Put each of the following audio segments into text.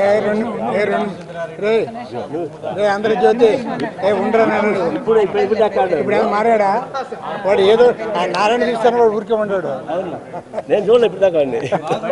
ఏ రెండు ఏ రెండు రే రే అందరి జ్యోతి ఏ ఉండరా నారాయణ ఇప్పుడు ఇప్పుడు ఇప్పుడు దాకా ఆడాడు. ఇప్పుడు ఏమో మారాడా వాడు ఏదో ఆ నారాయణ తీస్తాను వాడు ఊరికే ఉన్నాడు అవును. నేను చూడలే ఇప్పుడు దాకా అండి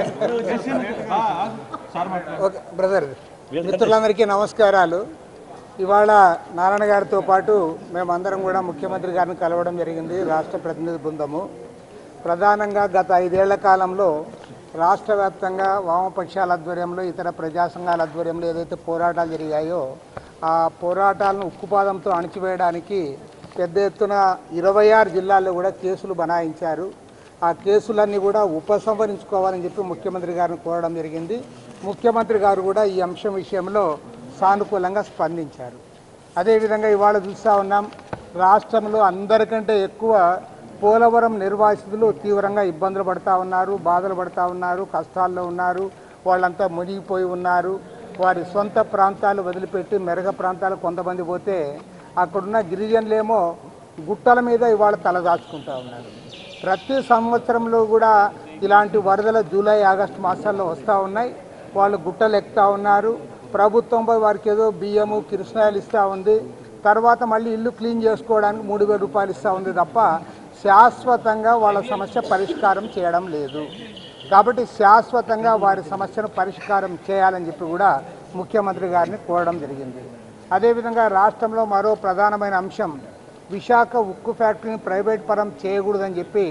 ఓకే బ్రదర్ మిత్రులందరికీ నమస్కారాలు ఇవాళ నారాయణ గారితో పాటు మేమందరం కూడా ముఖ్యమంత్రి గారిని కలవడం జరిగింది రాష్ట్ర ప్రతినిధి బృందము ప్రధానంగా గత ఐదేళ్ల కాలంలో రాష్ట్ర వ్యాప్తంగా వామపక్షాల ఆధ్వర్యంలో ఇతర ప్రజా సంఘాల ఆధ్వర్యంలో ఏదైతే పోరాటాలు జరిగాయో ఆ పోరాటాలను ఉక్కుపాదంతో అణిచివేయడానికి పెద్ద ఎత్తున ఇరవై ఆరు జిల్లాల్లో కూడా కేసులు బనాయించారు ఆ కేసులన్నీ కూడా ఉపసంహరించుకోవాలని చెప్పి ముఖ్యమంత్రి గారిని కోరడం జరిగింది ముఖ్యమంత్రి గారు కూడా ఈ అంశం విషయంలో సానుకూలంగా స్పందించారు అదేవిధంగా ఇవాళ చూస్తూ ఉన్నాం రాష్ట్రంలో అందరికంటే ఎక్కువ పోలవరం నిర్వాసితులు తీవ్రంగా ఇబ్బందులు పడుతూ ఉన్నారు బాధలు పడుతూ ఉన్నారు కష్టాల్లో ఉన్నారు వాళ్ళంతా మునిగిపోయి ఉన్నారు వారి సొంత ప్రాంతాలు వదిలిపెట్టి మెరగ ప్రాంతాలు కొంతమంది పోతే అక్కడున్న గిరిజనులేమో గుట్టల మీద ఇవాళ తలదాచుకుంటా ఉన్నారు ప్రతి సంవత్సరంలో కూడా ఇలాంటి వరదల జూలై ఆగస్టు మాసాల్లో వస్తూ ఉన్నాయి వాళ్ళు గుట్టలు ఎక్కుతా ఉన్నారు ప్రభుత్వంపై వారికి ఏదో బియ్యము కిరసనాయలు ఇస్తూ ఉంది తర్వాత మళ్ళీ ఇల్లు క్లీన్ చేసుకోవడానికి మూడు వేల రూపాయలు ఇస్తూ ఉంది తప్ప శాశ్వతంగా వాళ్ళ సమస్య పరిష్కారం చేయడం లేదు కాబట్టి శాశ్వతంగా వారి సమస్యను పరిష్కారం చేయాలని చెప్పి కూడా ముఖ్యమంత్రి గారిని కోరడం జరిగింది అదేవిధంగా రాష్ట్రంలో మరో ప్రధానమైన అంశం విశాఖ ఉక్కు ఫ్యాక్టరీని ప్రైవేట్ పరం చేయకూడదని చెప్పి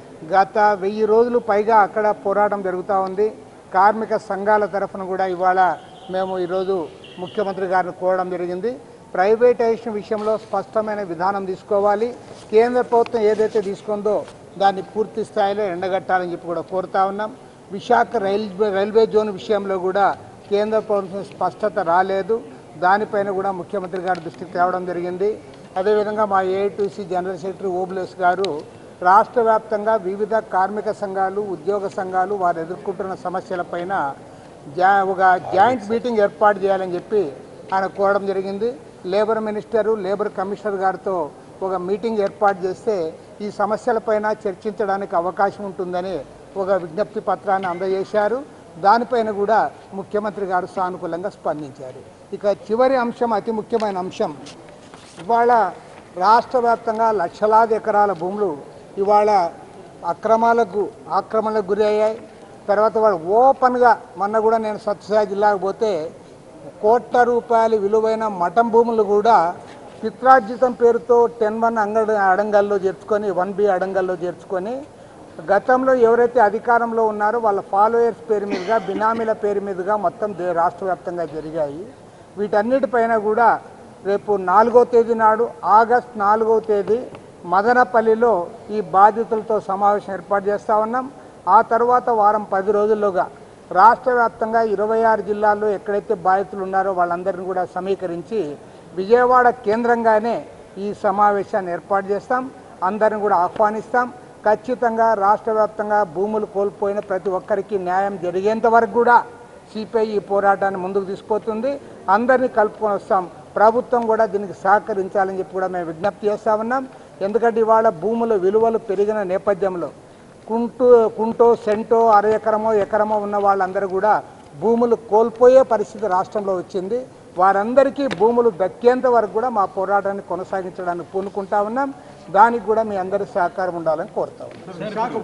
గత వెయ్యి రోజులు పైగా అక్కడ పోరాటం జరుగుతూ ఉంది కార్మిక సంఘాల తరఫున కూడా ఇవాళ మేము ఈరోజు ముఖ్యమంత్రి గారిని కోరడం జరిగింది ప్రైవేటైజేషన్ విషయంలో స్పష్టమైన విధానం తీసుకోవాలి కేంద్ర ప్రభుత్వం ఏదైతే తీసుకుందో దాన్ని పూర్తి స్థాయిలో ఎండగట్టాలని చెప్పి కూడా కోరుతా ఉన్నాం విశాఖ రైల్వే రైల్వే జోన్ విషయంలో కూడా కేంద్ర ప్రభుత్వం స్పష్టత రాలేదు దానిపైన కూడా ముఖ్యమంత్రి గారి దృష్టికి తేవడం జరిగింది అదేవిధంగా మా ఏఐటీసీ జనరల్ సెక్రటరీ ఓబులేస్ గారు రాష్ట్ర వ్యాప్తంగా వివిధ కార్మిక సంఘాలు ఉద్యోగ సంఘాలు వారు ఎదుర్కొంటున్న సమస్యలపైన జా ఒక జాయింట్ మీటింగ్ ఏర్పాటు చేయాలని చెప్పి ఆయన కోరడం జరిగింది లేబర్ మినిస్టరు లేబర్ కమిషనర్ గారితో ఒక మీటింగ్ ఏర్పాటు చేస్తే ఈ సమస్యలపైన చర్చించడానికి అవకాశం ఉంటుందని ఒక విజ్ఞప్తి పత్రాన్ని అందజేశారు దానిపైన కూడా ముఖ్యమంత్రి గారు సానుకూలంగా స్పందించారు ఇక చివరి అంశం అతి ముఖ్యమైన అంశం ఇవాళ రాష్ట్ర వ్యాప్తంగా లక్షలాది ఎకరాల భూములు ఇవాళ అక్రమాలకు ఆక్రమణలకు గురి అయ్యాయి తర్వాత వాళ్ళు ఓపెన్గా మొన్న కూడా నేను సత్యసాయి జిల్లాకు పోతే కోట్ల రూపాయల విలువైన మఠం భూములు కూడా పిత్రార్జితం పేరుతో టెన్ వన్ అంగడి అడంగల్లో చేర్చుకొని వన్ బి అడంగల్లో చేర్చుకొని గతంలో ఎవరైతే అధికారంలో ఉన్నారో వాళ్ళ ఫాలోయర్స్ పేరు మీదుగా బినామీల పేరు మీదుగా మొత్తం దే- రాష్ట్ర వ్యాప్తంగా జరిగాయి వీటన్నిటిపైన కూడా రేపు నాలుగో తేదీ నాడు ఆగస్ట్ నాలుగో తేదీ మదనపల్లిలో ఈ బాధితులతో సమావేశం ఏర్పాటు చేస్తూ ఉన్నాం ఆ తర్వాత వారం పది రోజుల్లోగా రాష్ట్ర వ్యాప్తంగా ఇరవై ఆరు జిల్లాల్లో ఎక్కడైతే బాధితులు ఉన్నారో వాళ్ళందరినీ కూడా సమీకరించి విజయవాడ కేంద్రంగానే ఈ సమావేశాన్ని ఏర్పాటు చేస్తాం అందరిని కూడా ఆహ్వానిస్తాం ఖచ్చితంగా రాష్ట్ర వ్యాప్తంగా భూములు కోల్పోయిన ప్రతి ఒక్కరికి న్యాయం జరిగేంత వరకు కూడా సిపిఐ ఈ పోరాటాన్ని ముందుకు తీసుకుపోతుంది అందరినీ కలుపుకొని వస్తాం ప్రభుత్వం కూడా దీనికి సహకరించాలని చెప్పి కూడా మేము విజ్ఞప్తి చేస్తా ఉన్నాం ఎందుకంటే ఇవాళ భూముల విలువలు పెరిగిన నేపథ్యంలో కుంటూ కుంటో సెంటో అర ఎకరమో ఎకరమో ఉన్న వాళ్ళందరూ కూడా భూములు కోల్పోయే పరిస్థితి రాష్ట్రంలో వచ్చింది వారందరికీ భూములు దక్కేంత వరకు కూడా మా పోరాటాన్ని కొనసాగించడానికి పూనుకుంటా ఉన్నాం దానికి కూడా మీ అందరి సహకారం ఉండాలని కోరుతా ఉన్నాం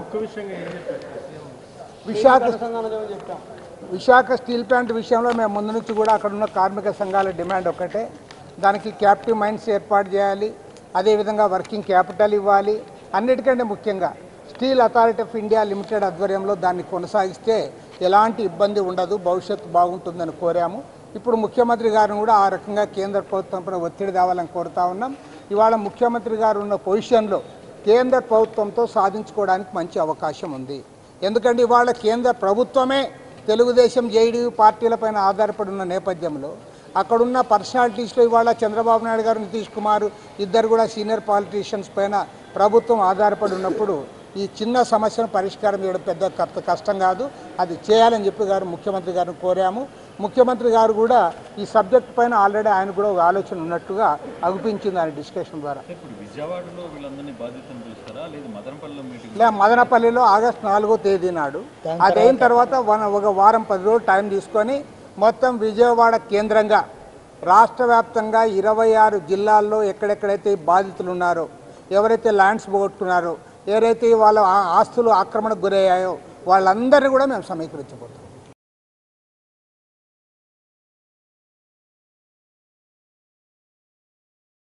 విశాఖ విశాఖ స్టీల్ ప్లాంట్ విషయంలో మేము ముందు నుంచి కూడా అక్కడ ఉన్న కార్మిక సంఘాల డిమాండ్ ఒక్కటే దానికి క్యాపిటివ్ మైన్స్ ఏర్పాటు చేయాలి అదేవిధంగా వర్కింగ్ క్యాపిటల్ ఇవ్వాలి అన్నిటికంటే ముఖ్యంగా steel authority of India limited ఆధ్వర్యంలో దాన్ని కొనసాగిస్తే ఎలాంటి ఇబ్బంది ఉండదు భవిష్యత్తు బాగుంటుందని కోరాము ఇప్పుడు ముఖ్యమంత్రి గారిని కూడా ఆ రకంగా కేంద్ర ప్రభుత్వంపై ఒత్తిడి తేవాలని కోరుతా ఉన్నాం ఇవాళ ముఖ్యమంత్రి గారు ఉన్న పొజిషన్లో కేంద్ర ప్రభుత్వంతో సాధించుకోవడానికి మంచి అవకాశం ఉంది ఎందుకంటే ఇవాళ కేంద్ర ప్రభుత్వమే తెలుగుదేశం జేడీయూ పార్టీలపైన ఆధారపడి ఉన్న నేపథ్యంలో అక్కడున్న పర్సనాలిటీస్లో ఇవాళ చంద్రబాబు నాయుడు గారు నితీష్ కుమార్ ఇద్దరు కూడా సీనియర్ పాలిటీషియన్స్ పైన ప్రభుత్వం ఆధారపడి ఉన్నప్పుడు ఈ చిన్న సమస్యను పరిష్కారం చేయడం పెద్ద కష్ట- కష్టం కాదు అది చేయాలని చెప్పి గారు ముఖ్యమంత్రి గారిని కోరాము ముఖ్యమంత్రి గారు కూడా ఈ సబ్జెక్ట్ పైన ఆల్రెడీ ఆయన కూడా ఒక ఆలోచన ఉన్నట్టుగా అగుపించింది ఆయన డిస్కషన్ ద్వారా ఇప్పుడు విజయవాడలో వీళ్ళందరినీ బాధితులను పిలుస్తారా లేదు మదనపల్లిలో మీటింగ్ లే మదనపల్లిలో ఆగస్ట్ నాలుగో తేదీ నాడు అది అయిన తర్వాత వన- ఒక వారం పది రోజులు టైం తీసుకొని మొత్తం విజయవాడ కేంద్రంగా రాష్ట్ర వ్యాప్తంగా ఇరవై ఆరు జిల్లాల్లో ఎక్కడెక్కడైతే ఈ బాధితులు ఉన్నారో ఎవరైతే ల్యాండ్స్ పోగొట్టుకున్నారో ఎవరైతే వాళ్ళ ఆ- ఆస్తులు ఆక్రమణకు గురయ్యాయో వాళ్ళందరినీ కూడా మేము సమీకరించబోతున్నాం